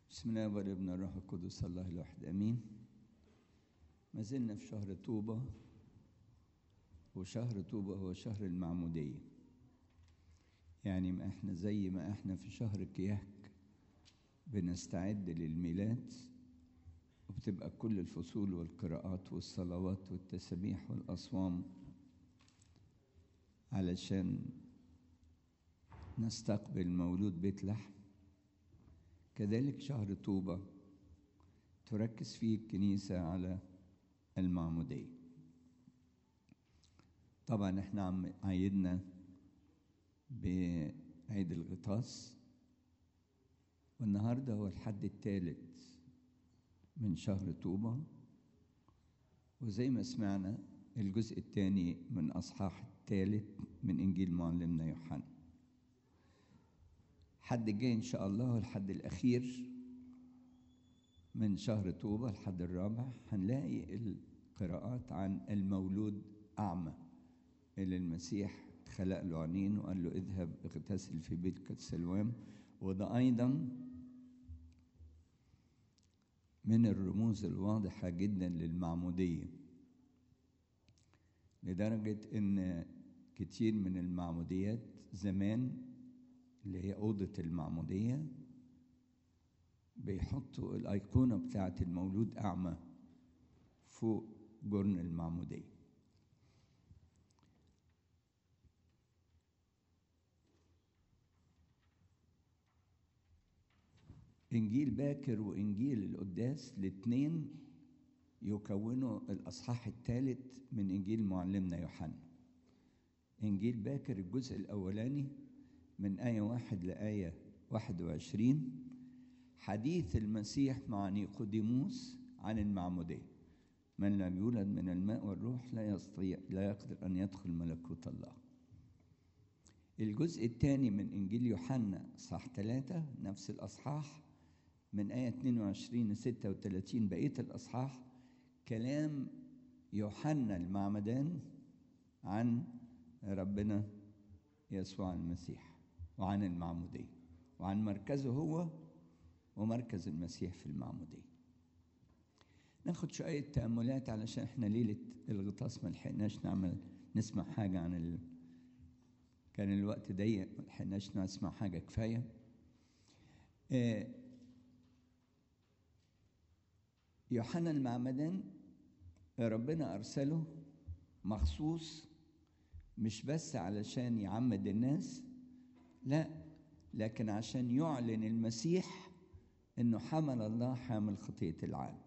بسم الله والابن الروح القدس الله الواحد امين ما زلنا في شهر طوبة وشهر طوبة هو شهر المعمودية يعني ما احنا زي ما احنا في شهر كياك بنستعد للميلاد وبتبقى كل الفصول والقراءات والصلوات والتسابيح والأصوام علشان نستقبل مولود بيت لحم كذلك شهر طوبة تركز فيه الكنيسة على المعمودية طبعا احنا عم عيدنا بعيد الغطاس والنهارده هو الحد الثالث من شهر طوبة وزي ما سمعنا الجزء الثاني من أصحاح الثالث من إنجيل معلمنا يوحنا الحد الجاي إن شاء الله الحد الأخير من شهر طوبة الحد الرابع هنلاقي القراءات عن المولود أعمى اللي المسيح خلق له عينين وقال له اذهب اغتسل في بيت سلوام وده أيضا من الرموز الواضحة جدا للمعمودية لدرجة إن كتير من المعموديات زمان اللي هي أوضة المعمودية بيحطوا الأيقونة بتاعة المولود أعمى فوق جرن المعمودية إنجيل باكر وإنجيل القداس الاتنين يكونوا الأصحاح الثالث من إنجيل معلمنا يوحنا إنجيل باكر الجزء الأولاني من آية واحد لآية واحد وعشرين حديث المسيح مع نيقوديموس عن المعمودية من لم يولد من الماء والروح لا يستطيع لا يقدر أن يدخل ملكوت الله الجزء الثاني من إنجيل يوحنا صح ثلاثة نفس الأصحاح من آية 22 ل 36 بقية الأصحاح كلام يوحنا المعمدان عن ربنا يسوع المسيح وعن المعمودية وعن مركزه هو ومركز المسيح في المعمودية ناخد شوية تأملات علشان احنا ليلة الغطاس ما لحقناش نعمل نسمع حاجة عن ال... كان الوقت ضيق ما لحقناش نسمع حاجة كفاية آه يوحنا المعمدان ربنا أرسله مخصوص مش بس علشان يعمد الناس لا لكن عشان يعلن المسيح انه حمل الله حامل خطيه العالم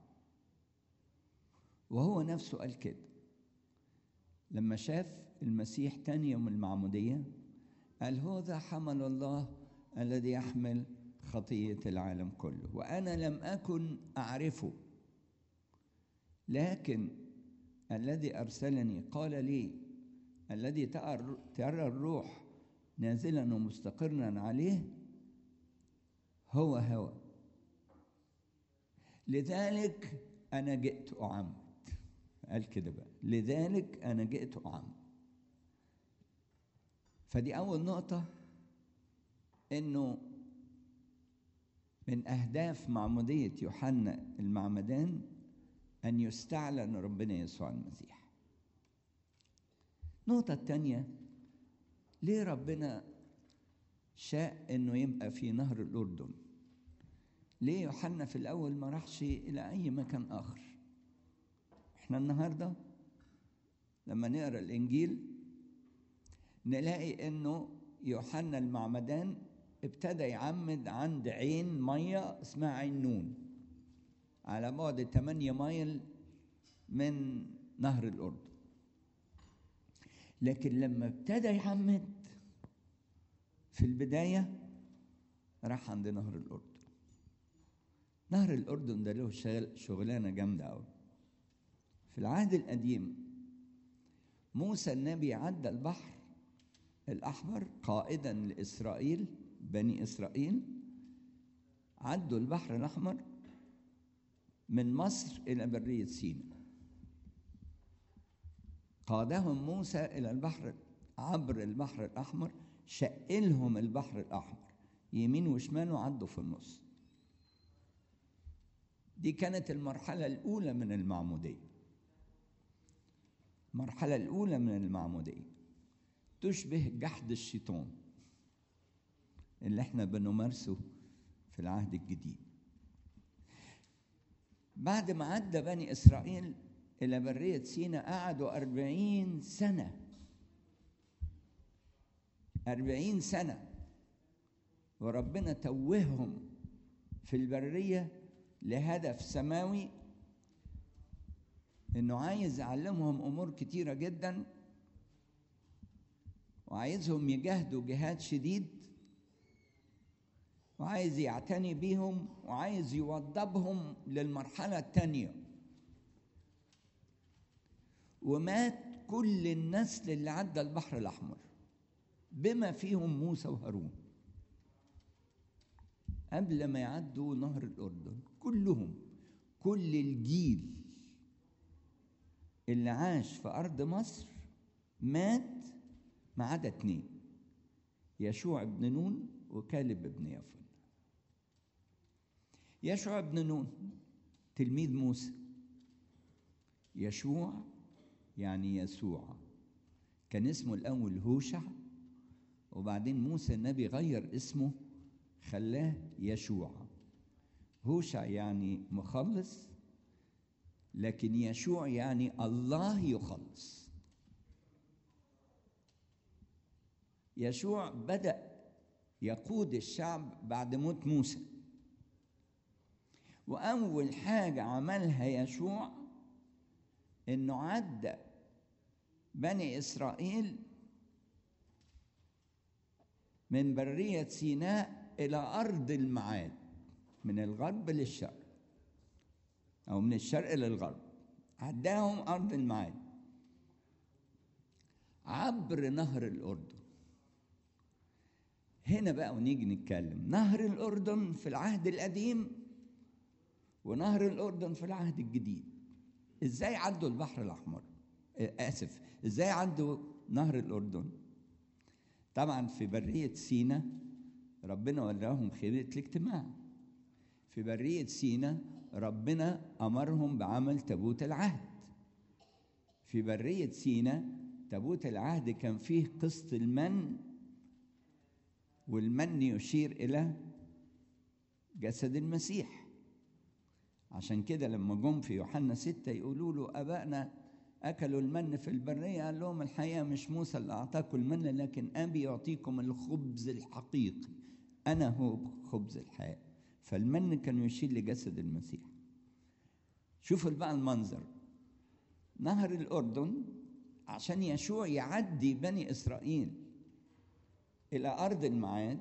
وهو نفسه قال كده لما شاف المسيح تاني يوم المعمودية قال هو ذا حمل الله الذي يحمل خطية العالم كله وأنا لم أكن أعرفه لكن الذي أرسلني قال لي الذي ترى الروح نازلا ومستقرا عليه هو هو لذلك أنا جئت أعمد قال كده بقى لذلك أنا جئت أعمد فدي أول نقطة إنه من أهداف معمودية يوحنا المعمدان أن يستعلن ربنا يسوع المسيح النقطة الثانية ليه ربنا شاء انه يبقى في نهر الاردن ليه يوحنا في الاول ما راحش الى اي مكان اخر احنا النهارده لما نقرا الانجيل نلاقي انه يوحنا المعمدان ابتدى يعمد عند عين ميه اسمها عين نون على بعد 8 مايل من نهر الاردن لكن لما ابتدى يعمد في البداية راح عند نهر الأردن نهر الأردن ده له شغلانة جامدة أوي في العهد القديم موسى النبي عدى البحر الأحمر قائدا لإسرائيل بني إسرائيل عدوا البحر الأحمر من مصر إلى برية سيناء قادهم موسى إلى البحر عبر البحر الأحمر شق لهم البحر الأحمر يمين وشمال وعدوا في النص دي كانت المرحلة الأولى من المعمودية المرحلة الأولى من المعمودية تشبه جحد الشيطان اللي احنا بنمارسه في العهد الجديد بعد ما عدى بني إسرائيل إلى برية سينا قعدوا أربعين سنة أربعين سنة وربنا توههم في البرية لهدف سماوي إنه عايز يعلمهم أمور كتيرة جدا وعايزهم يجاهدوا جهاد شديد وعايز يعتني بيهم وعايز يوضبهم للمرحلة التانية ومات كل النسل اللي عدى البحر الأحمر بما فيهم موسى وهارون قبل ما يعدوا نهر الأردن كلهم كل الجيل اللي عاش في أرض مصر مات ما عدا اتنين يشوع بن نون وكالب بن يفن يشوع بن نون تلميذ موسى يشوع يعني يسوع كان اسمه الأول هوشع وبعدين موسى النبي غير اسمه خلاه يشوع هوشع يعني مخلص لكن يشوع يعني الله يخلص يشوع بدأ يقود الشعب بعد موت موسى وأول حاجة عملها يشوع إنه عدى بني إسرائيل من برية سيناء إلى أرض المعاد من الغرب للشرق أو من الشرق للغرب عداهم أرض المعاد عبر نهر الأردن هنا بقى ونيجي نتكلم نهر الأردن في العهد القديم ونهر الأردن في العهد الجديد إزاي عدوا البحر الأحمر آسف إزاي عدوا نهر الأردن طبعا في برية سينا ربنا وراهم خيمة الاجتماع في برية سينا ربنا أمرهم بعمل تابوت العهد في برية سينا تابوت العهد كان فيه قسط المن والمن يشير إلى جسد المسيح عشان كده لما جم في يوحنا ستة يقولوا له أبائنا أكلوا المن في البرية قال لهم الحقيقة مش موسى اللي أعطاكم المن لكن أبي يعطيكم الخبز الحقيقي أنا هو خبز الحياة فالمن كان يشير لجسد المسيح شوفوا بقى المنظر نهر الأردن عشان يشوع يعدي بني إسرائيل إلى أرض المعاد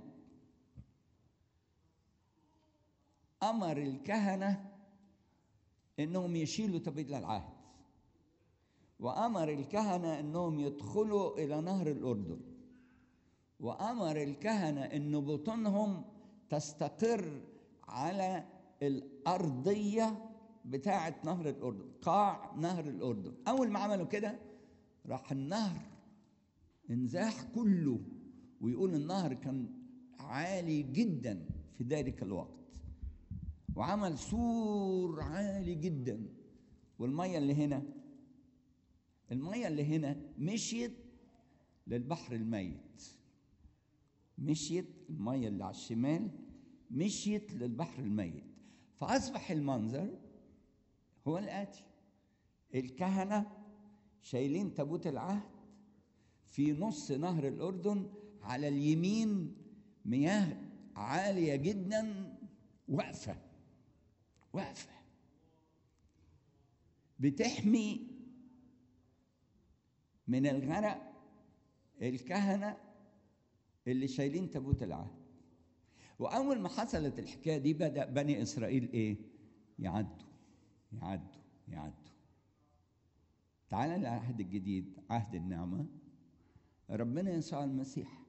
أمر الكهنة إنهم يشيلوا تبيت العهد وأمر الكهنة إنهم يدخلوا إلى نهر الأردن وأمر الكهنة إن بطونهم تستقر على الأرضية بتاعة نهر الأردن قاع نهر الأردن أول ما عملوا كده راح النهر انزاح كله ويقول النهر كان عالي جدا في ذلك الوقت وعمل سور عالي جدا والمية اللي هنا المية اللي هنا مشيت للبحر الميت مشيت المية اللي على الشمال مشيت للبحر الميت فأصبح المنظر هو الآتي الكهنة شايلين تابوت العهد في نص نهر الأردن على اليمين مياه عالية جدا واقفة واقفة بتحمي من الغرق الكهنة اللي شايلين تابوت العهد وأول ما حصلت الحكاية دي بدأ بني إسرائيل إيه؟ يعدوا يعدوا يعدوا تعالى للعهد الجديد عهد النعمة ربنا يسوع المسيح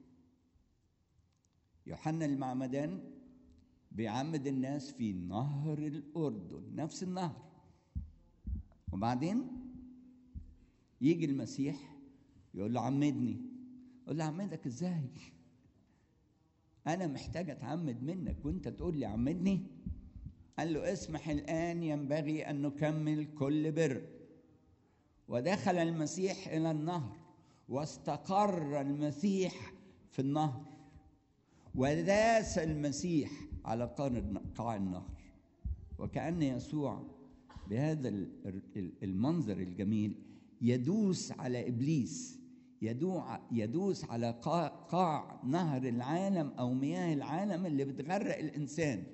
يوحنا المعمدان بيعمد الناس في نهر الأردن نفس النهر وبعدين يجي المسيح يقول له عمدني يقول له عمدك ازاي انا محتاج اتعمد منك وانت تقول لي عمدني قال له اسمح الآن ينبغي أن نكمل كل بر ودخل المسيح إلى النهر واستقر المسيح في النهر وداس المسيح على قاع النهر وكأن يسوع بهذا المنظر الجميل يدوس على إبليس يدوس على قاع نهر العالم أو مياه العالم اللي بتغرق الإنسان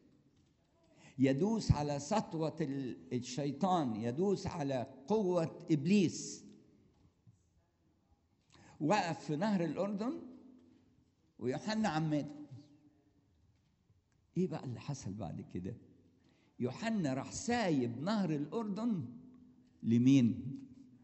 يدوس على سطوة الشيطان يدوس على قوة إبليس وقف في نهر الأردن ويوحنا عماده ايه بقى اللي حصل بعد كده يوحنا راح سايب نهر الاردن لمين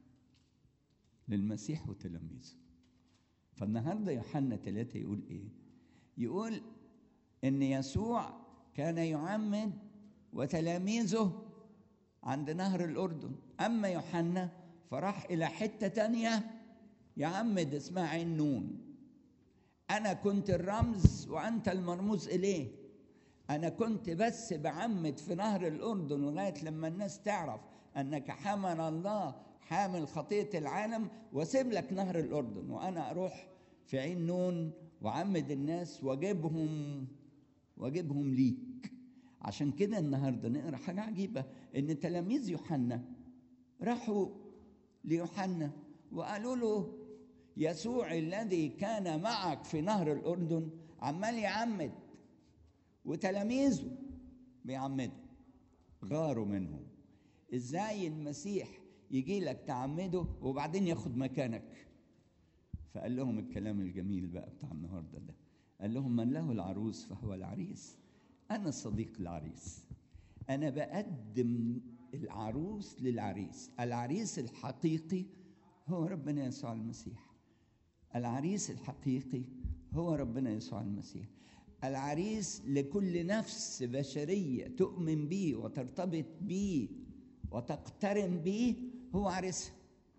للمسيح وتلاميذه فالنهارده يوحنا ثلاثة يقول ايه يقول ان يسوع كان يعمد وتلاميذه عند نهر الاردن اما يوحنا فراح الى حته تانية يعمد اسمها عين نون انا كنت الرمز وانت المرموز اليه انا كنت بس بعمد في نهر الاردن لغايه لما الناس تعرف انك حمل الله حامل خطيه العالم واسيب لك نهر الاردن وانا اروح في عين نون وعمد الناس واجيبهم واجيبهم ليك عشان كده النهارده نقرا حاجه عجيبه ان تلاميذ يوحنا راحوا ليوحنا وقالوا له يسوع الذي كان معك في نهر الاردن عمال يعمد وتلاميذه بيعمدوا غاروا منهم ازاي المسيح يجي لك تعمده وبعدين ياخد مكانك فقال لهم الكلام الجميل بقى بتاع النهارده ده قال لهم من له العروس فهو العريس انا صديق العريس انا بقدم العروس للعريس العريس الحقيقي هو ربنا يسوع المسيح العريس الحقيقي هو ربنا يسوع المسيح العريس لكل نفس بشريه تؤمن به وترتبط به وتقترن به هو عريسها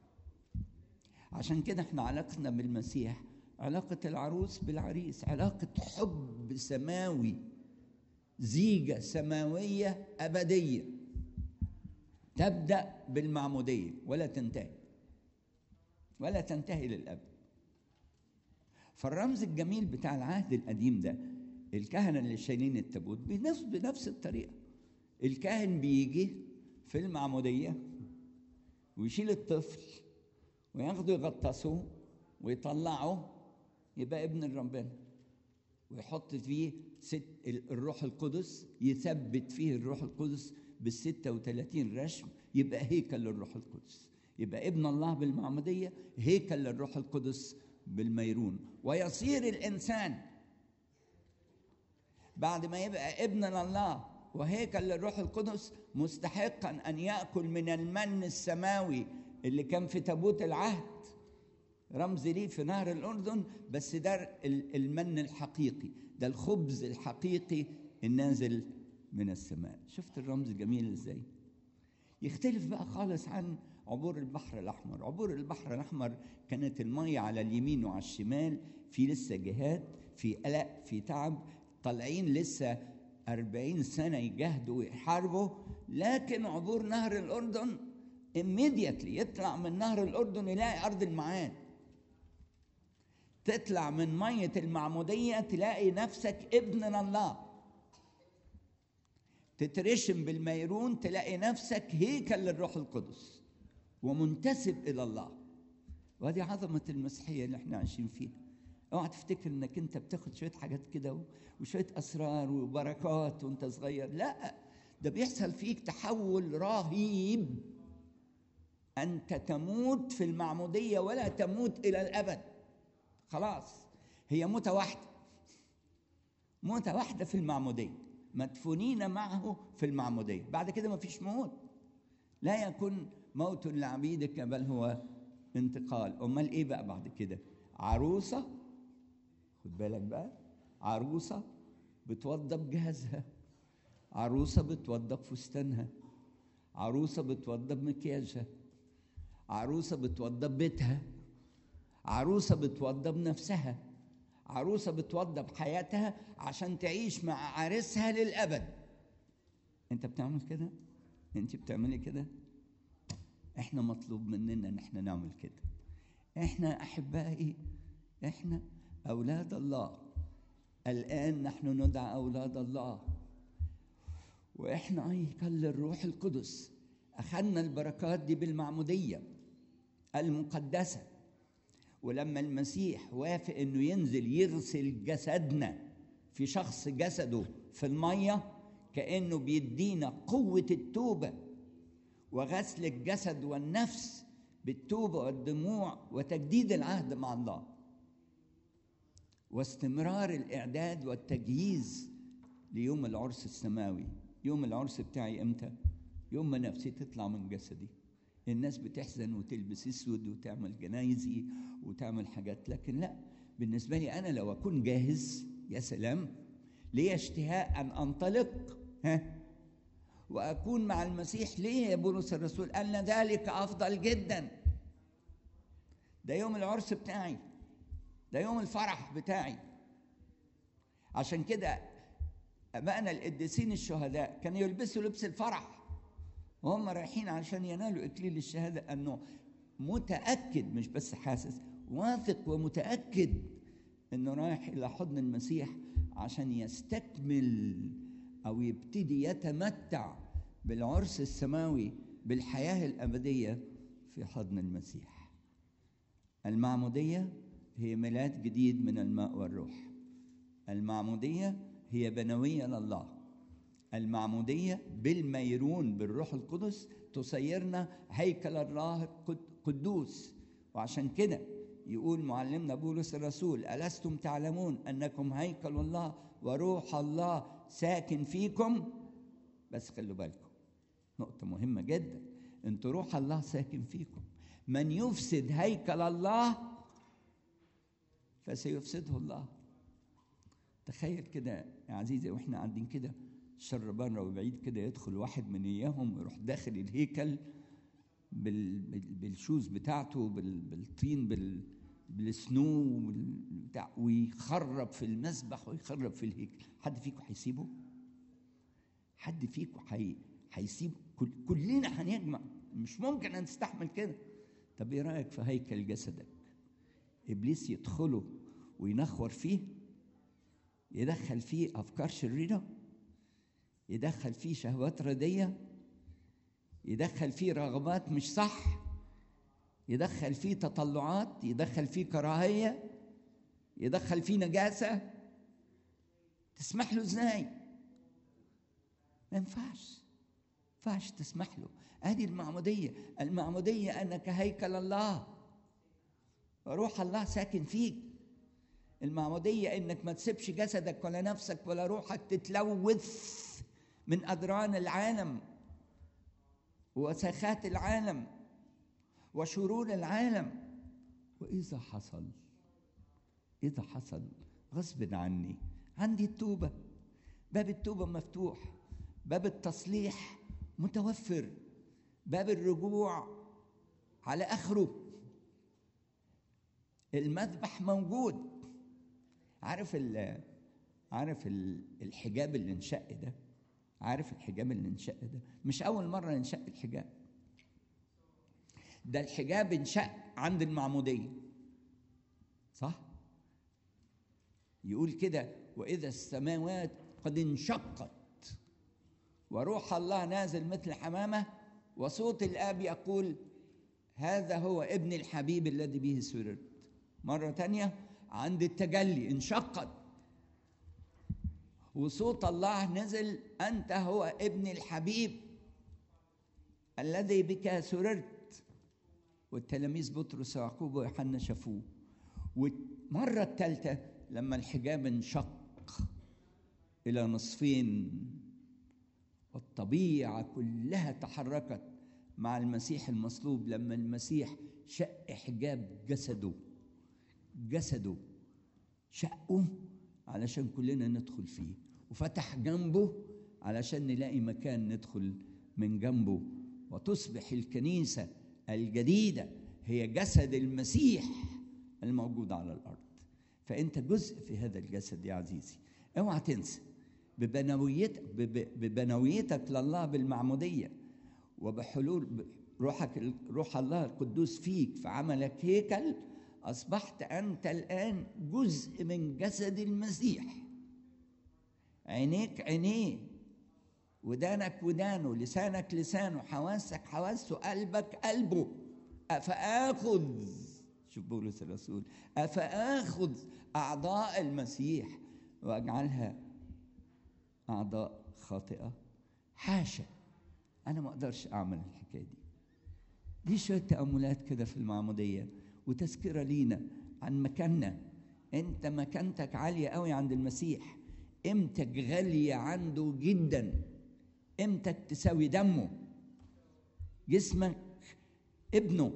عشان كده احنا علاقتنا بالمسيح علاقة العروس بالعريس علاقة حب سماوي زيجة سماوية أبدية تبدأ بالمعمودية ولا تنتهي ولا تنتهي للأبد فالرمز الجميل بتاع العهد القديم ده الكهنة اللي شايلين التابوت بنفس بنفس الطريقة الكاهن بيجي في المعمودية ويشيل الطفل وياخده يغطسه ويطلعه يبقى ابن ربنا ويحط فيه ست الروح القدس يثبت فيه الروح القدس بال 36 رشم يبقى هيكل للروح القدس يبقى ابن الله بالمعمودية هيكل للروح القدس بالميرون ويصير الإنسان بعد ما يبقى ابن لله وهيكل للروح القدس مستحقا ان ياكل من المن السماوي اللي كان في تابوت العهد رمز ليه في نهر الاردن بس ده المن الحقيقي ده الخبز الحقيقي النازل من السماء شفت الرمز جميل ازاي يختلف بقى خالص عن عبور البحر الاحمر عبور البحر الاحمر كانت الميه على اليمين وعلى الشمال في لسه جهاد في قلق في تعب طالعين لسه أربعين سنة يجاهدوا ويحاربوا لكن عبور نهر الأردن immediately يطلع من نهر الأردن يلاقي أرض المعاد تطلع من مية المعمودية تلاقي نفسك ابن الله تترشم بالميرون تلاقي نفسك هيكل للروح القدس ومنتسب إلى الله وهذه عظمة المسيحية اللي احنا عايشين فيها اوعى تفتكر انك انت بتاخد شويه حاجات كده وشويه اسرار وبركات وانت صغير لا ده بيحصل فيك تحول رهيب انت تموت في المعموديه ولا تموت الى الابد خلاص هي موته واحده موته واحده في المعموديه مدفونين معه في المعموديه بعد كده ما فيش موت لا يكون موت لعبيدك بل هو انتقال امال ايه بقى بعد كده عروسه خد بالك بقى عروسة بتوضب جهازها عروسة بتوضب فستانها عروسة بتوضب مكياجها عروسة بتوضب بيتها عروسة بتوضب نفسها عروسة بتوضب حياتها عشان تعيش مع عريسها للأبد انت بتعمل كده انت بتعملي كده احنا مطلوب مننا ان احنا نعمل كده احنا احبائي احنا اولاد الله الان نحن ندعى اولاد الله واحنا هيكل الروح القدس اخذنا البركات دي بالمعموديه المقدسه ولما المسيح وافق انه ينزل يغسل جسدنا في شخص جسده في الميه كانه بيدينا قوه التوبه وغسل الجسد والنفس بالتوبه والدموع وتجديد العهد مع الله واستمرار الاعداد والتجهيز ليوم العرس السماوي يوم العرس بتاعي امتى يوم ما نفسي تطلع من جسدي الناس بتحزن وتلبس اسود وتعمل جنايزي وتعمل حاجات لكن لا بالنسبه لي انا لو اكون جاهز يا سلام لي اشتهاء ان انطلق ها واكون مع المسيح ليه يا بولس الرسول قال ذلك افضل جدا ده يوم العرس بتاعي ده يوم الفرح بتاعي عشان كده ابائنا القديسين الشهداء كانوا يلبسوا لبس الفرح وهم رايحين عشان ينالوا اكليل الشهاده انه متاكد مش بس حاسس واثق ومتاكد انه رايح الى حضن المسيح عشان يستكمل او يبتدي يتمتع بالعرس السماوي بالحياه الابديه في حضن المسيح المعموديه هي ميلاد جديد من الماء والروح المعموديه هي بنويه لله المعموديه بالميرون بالروح القدس تصيرنا هيكل الله قدوس وعشان كده يقول معلمنا بولس الرسول ألستم تعلمون أنكم هيكل الله وروح الله ساكن فيكم بس خلوا بالكم نقطة مهمة جدا انتوا روح الله ساكن فيكم من يفسد هيكل الله فسيفسده الله تخيل كده يا عزيزي واحنا قاعدين كده شر بره وبعيد كده يدخل واحد من اياهم يروح داخل الهيكل بال بالشوز بتاعته بال بالطين بال بالسنو بتاع ويخرب في المسبح ويخرب في الهيكل حد فيكم هيسيبه حد فيكم حي... هيسيب كل... كلنا هنجمع مش ممكن ان نستحمل كده طب ايه رايك في هيكل جسدك ابليس يدخله وينخور فيه يدخل فيه افكار شريره يدخل فيه شهوات رديه يدخل فيه رغبات مش صح يدخل فيه تطلعات يدخل فيه كراهيه يدخل فيه نجاسه تسمح له ازاي ما ينفعش ما ينفعش تسمح له ادي المعموديه المعموديه انك هيكل الله روح الله ساكن فيك المعموديه انك ما تسيبش جسدك ولا نفسك ولا روحك تتلوث من أدران العالم وسخات العالم وشرور العالم وإذا حصل إذا حصل غصب عني عندي التوبة باب التوبة مفتوح باب التصليح متوفر باب الرجوع على آخره المذبح موجود عارف ال عارف ال الحجاب اللي انشق ده عارف الحجاب اللي انشق ده مش اول مره ينشق الحجاب ده الحجاب انشق عند المعموديه صح يقول كده واذا السماوات قد انشقت وروح الله نازل مثل حمامه وصوت الاب يقول هذا هو ابن الحبيب الذي به سررت مره تانيه عند التجلي انشقت وصوت الله نزل انت هو ابن الحبيب الذي بك سررت والتلاميذ بطرس ويعقوب ويوحنا شافوه والمره الثالثه لما الحجاب انشق الى نصفين والطبيعه كلها تحركت مع المسيح المصلوب لما المسيح شق حجاب جسده جسده شقه علشان كلنا ندخل فيه وفتح جنبه علشان نلاقي مكان ندخل من جنبه وتصبح الكنيسة الجديدة هي جسد المسيح الموجود على الأرض فأنت جزء في هذا الجسد يا عزيزي اوعى تنسى ببنويتك ببنويتك لله بالمعموديه وبحلول روحك روح الله القدوس فيك فعملك هيكل اصبحت انت الان جزء من جسد المسيح عينيك عينيه ودانك ودانه لسانك لسانه حواسك حواسه قلبك قلبه افاخذ شوف بولس الرسول افاخذ اعضاء المسيح واجعلها اعضاء خاطئه حاشا انا ما اقدرش اعمل الحكايه دي دي شويه تاملات كده في المعموديه وتذكره لينا عن مكاننا انت مكانتك عاليه قوي عند المسيح قيمتك غاليه عنده جدا قيمتك تساوي دمه جسمك ابنه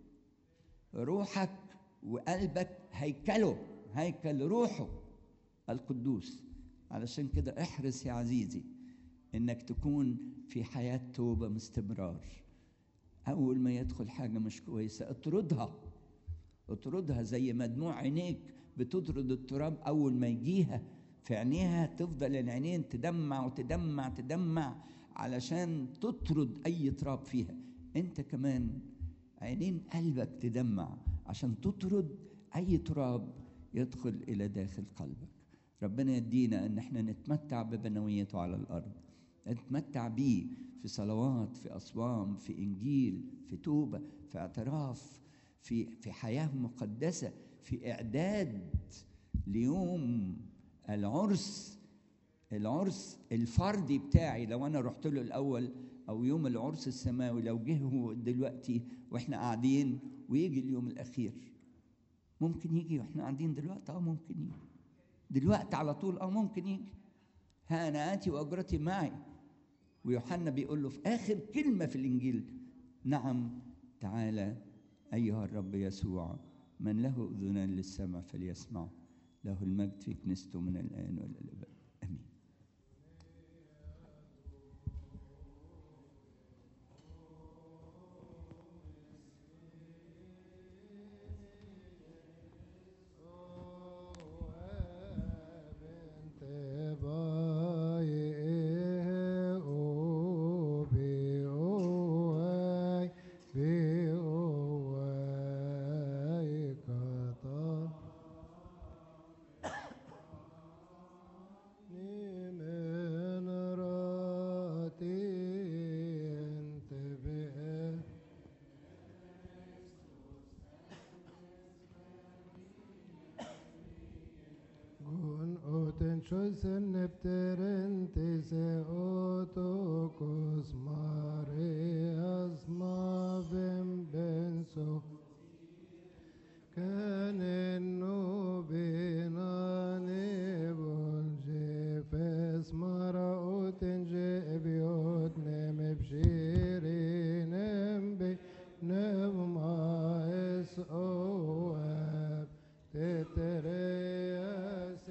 روحك وقلبك هيكله هيكل روحه القدوس علشان كده احرص يا عزيزي انك تكون في حياه توبه باستمرار اول ما يدخل حاجه مش كويسه اطردها اطردها زي ما دموع عينيك بتطرد التراب اول ما يجيها في عينيها تفضل العينين تدمع وتدمع تدمع علشان تطرد اي تراب فيها انت كمان عينين قلبك تدمع عشان تطرد اي تراب يدخل الى داخل قلبك ربنا يدينا ان احنا نتمتع ببنويته على الارض نتمتع بيه في صلوات في اصوام في انجيل في توبه في اعتراف في في حياه مقدسه في اعداد ليوم العرس العرس الفردي بتاعي لو انا رحت له الاول او يوم العرس السماوي لو جه هو دلوقتي واحنا قاعدين ويجي اليوم الاخير ممكن يجي واحنا قاعدين دلوقتي اه ممكن يجي دلوقتي على طول اه ممكن يجي ها انا اتي واجرتي معي ويوحنا بيقول له في اخر كلمه في الانجيل نعم تعالى ايها الرب يسوع من له اذنان للسمع فليسمع له المجد في كنيسته من الان والى الابد امين Chosen nepterentes otokos mareas mavem benso kanen no benane bolje fes mara otenje ebiot nem ebshirinem be nem maes oab tetereas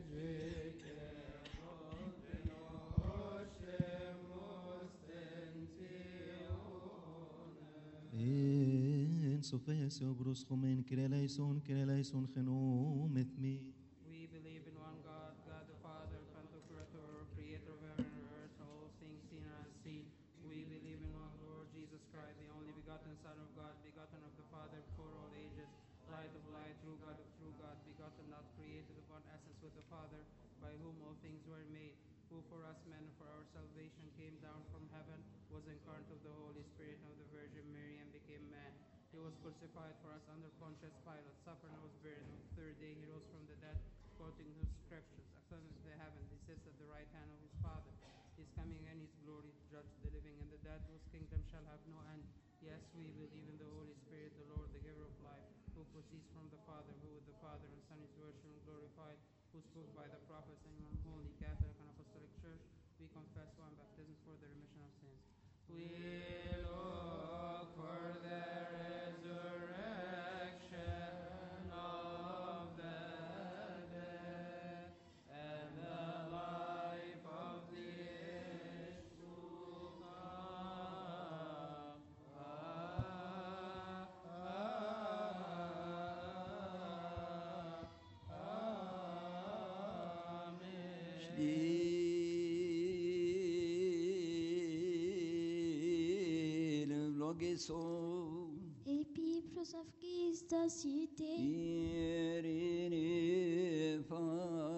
En sofes obros homen kireleison kireleison genom with me. We believe in one God, God the Father, Pantocrator, creator of heaven and earth, all things seen and unseen. We believe in one Lord Jesus Christ, the only begotten Son of God, begotten of the Father before all ages, light of light, true God of true God, begotten, not created, of one essence with the Father, by whom all things were made, who for us men and for our salvation came down from heaven, was incarnate of the Holy Spirit and of the Virgin Mary, and became man. He was crucified for us under Pontius Pilate, suffered and was buried. On the third day he rose from the dead, quoting the scriptures, ascended to the heavens. He sits at the right hand of his Father. He is coming in his glory to judge the living and the dead, whose kingdom shall have no end. Yes, we believe in the Holy Spirit, the Lord, the giver of life, who proceeds from the Father, who with the Father and Son is worshipped and glorified, who spoke by the prophets and one holy Catholic and Apostolic Church. We confess one baptism for the remission of sins. We look for the resurrection of the dead and the life of the age to come. Amen. Geso, et Pipros of Christa cité, Irene